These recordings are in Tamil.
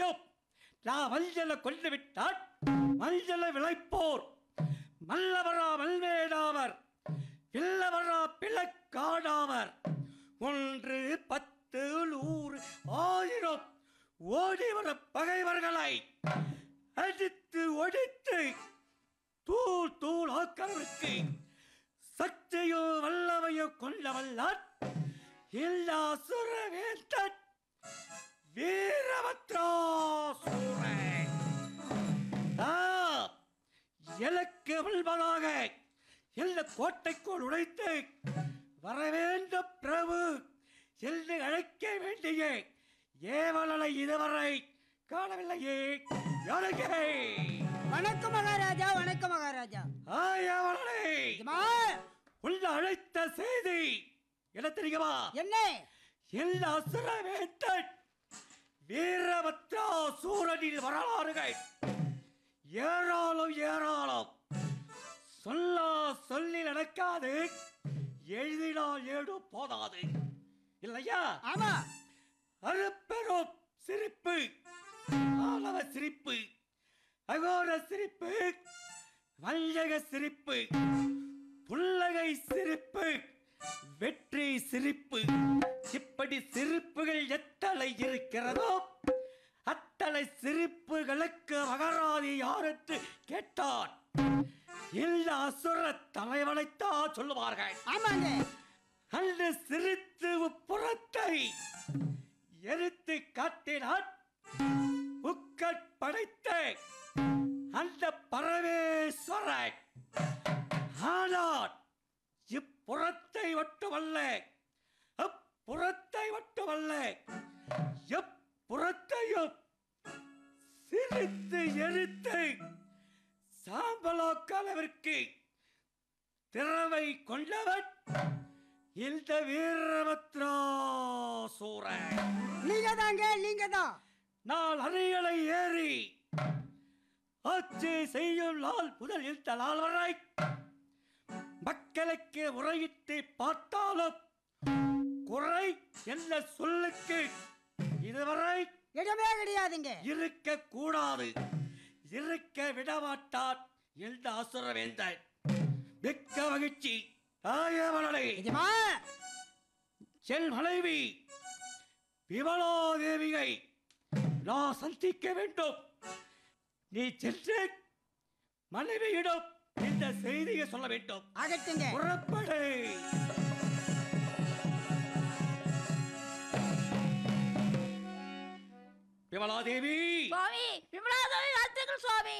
வேண்டும் நான் மஞ்சளை கொண்டு விட்டால் மஞ்சளை விளைப்போர் மல்லவரா மல்வேடாவர் பில்லவரா பிளக்காடாவர் ஒன்று பத்து நூறு ஆயிரம் ஓடி வர பகைவர்களை அடித்து ஒடித்து தூள் தூள் ஆக்கிறவருக்கு சக்தியோ வல்லவையோ கொண்டவல்லான் எல்லா சுரவேந்தன் வீரபத்ராசூரன் ஆ, எனக்கு வல்வனாக எல்ல கோட்டைக்குள் உடைத்து வரவேண்ட பிரபு என்று அழைக்க வேண்டிய ஏவலனை இதுவரை காணவில்லையே யாருக்கே வணக்கம் மகாராஜா வணக்கம் மகாராஜா ஆயவலனை எஜமா, உள்ள அழைத்த செய்தி என்ன தெரியுமா என்ன எல்லா அசுரவேந்தன் வீரபத்ரா சூரனின் வரலாறுகள் ஏராளம் ஏராளம் சொல்லா சொல்லி நடக்காது எழுதினால் ஏடு போதாது இல்லையா ஆமா அருப்பெரும் சிரிப்பு ஆணவ சிரிப்பு அகோர சிரிப்பு வஞ்சக சிரிப்பு புல்லகை சிரிப்பு வெற்றி சிரிப்பு இப்படி சிரிப்புகள் எத்தனை இருக்கிறதோ அத்தனை சிரிப்புகளுக்கு மகராதி யார் என்று கேட்டான் இந்த அசுர தலைவனைத்தான் சொல்லுவார்கள் ஆமாங்க அன்று சிரித்து புறத்தை எரித்து காட்டினான் உக்கட் படைத்த அந்த பரமேஸ்வரன் ஆனால் இப்புறத்தை மட்டுமல்ல அப்புறத்தை மட்டுமல்ல எப்புறத்தையும் சிரித்து எரித்து சாம்பலாக்காலவிற்கு திறமை கொண்டவன் இந்த வீரபத்ராசூரன் நீங்க தாங்க நீங்க தான் நான் அறைகளை ஏறி ஆட்சி செய்யும் நாள் முதல் இந்த நாள் வரை மக்களுக்கு உரையிட்டு பார்த்தாலும் குறை என்ற சொல்லுக்கு இதுவரை இடமே கிடையாதுங்க இருக்க கூடாது இருக்க விடமாட்டான் இந்த அசுரவேந்தன் மிக்க மகிழ்ச்சி ஆயவனே எஜமா செல் மனைவி விமலாதேவியை நான் சந்திக்க வேண்டும் நீ சென்று மனைவியிடம் இந்த செய்தியை சொல்ல வேண்டும் ஆகட்டுங்க புறப்படு விமலாதேவி சுவாமி விமலாதேவி வாழ்த்துக்கள் சுவாமி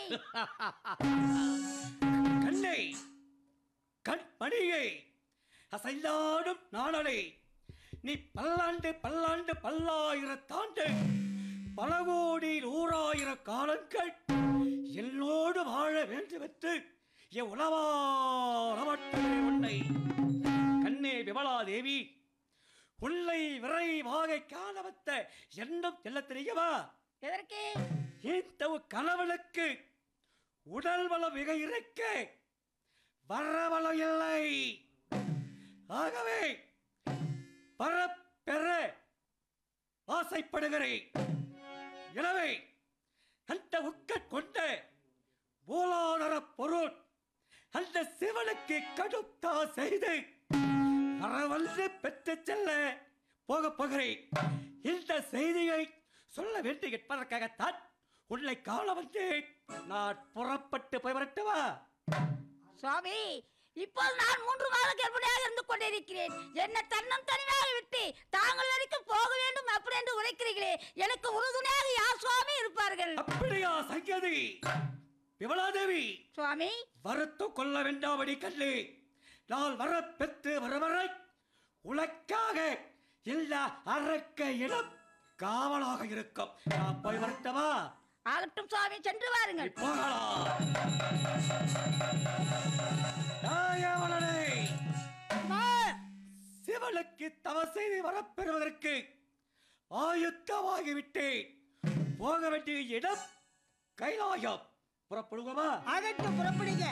கண்ணை கண் மணியை அசைந்தாடும் நாளனை நீ பல்லாண்டு பல்லாண்டு பல்லாயிரத்தாண்டு பல கோடி நூறாயிர காலங்கள் என்னோடு வாழ வேண்டுமென்று என் உளவாரமட்டே உன்னை கண்ணே விமலாதேவி உன்னை விரைவாக காண வந்த எண்ணம் செல்ல தெரியுமா எதற்கு இந்த கணவனுக்கு உடல் வளம் மிக இருக்க வரவளம் இல்லை ஆகவே பரப்பெற ஆசைப்படுகிறேன் எனவே அந்த உட்கட் கொண்ட மூலாதார பொருள் அந்த சிவனுக்கு கடுத்தா செய்து வரவல்ல பெற்று செல்ல போக போகிறேன் இந்த செய்தியை சொல்ல வேண்டி என்பதற்காகத்தான் உன்னை காண வந்தேன் நான் புறப்பட்டு போய் வரட்டுமா சுவாமி இப்போது நான் மூன்று மாத கர்ப்பிணியாக இருந்து கொண்டிருக்கிறேன் என்ன தன்னம் தனியாக விட்டு தாங்கள் வரைக்கும் போக வேண்டும் அப்படி என்று உரைக்கிறீர்களே எனக்கு உறுதுணையாக யார் சுவாமி இருப்பார்கள் அப்படியா சங்கதி விமலாதேவி சுவாமி வருத்து கொள்ள வேண்டாமடி கல்லு நான் வர பெற்று வரவரை உனக்காக எல்லா அரக்க இடம் காவலாக இருக்கும் நான் போய் வரட்டவா ஆகட்டும் சுவாமி சென்று நீ வாருங்கள் போகலாம் நாயவனே, அம்மா, சிவனுக்கு தவ செய்து வரப்பெறுவதற்கு ஆயுத்தமாகிவிட்டேன் போக வேண்டிய இடம் கைலாயம் புறப்படுவோமா ஆகட்டும் புறப்படுங்க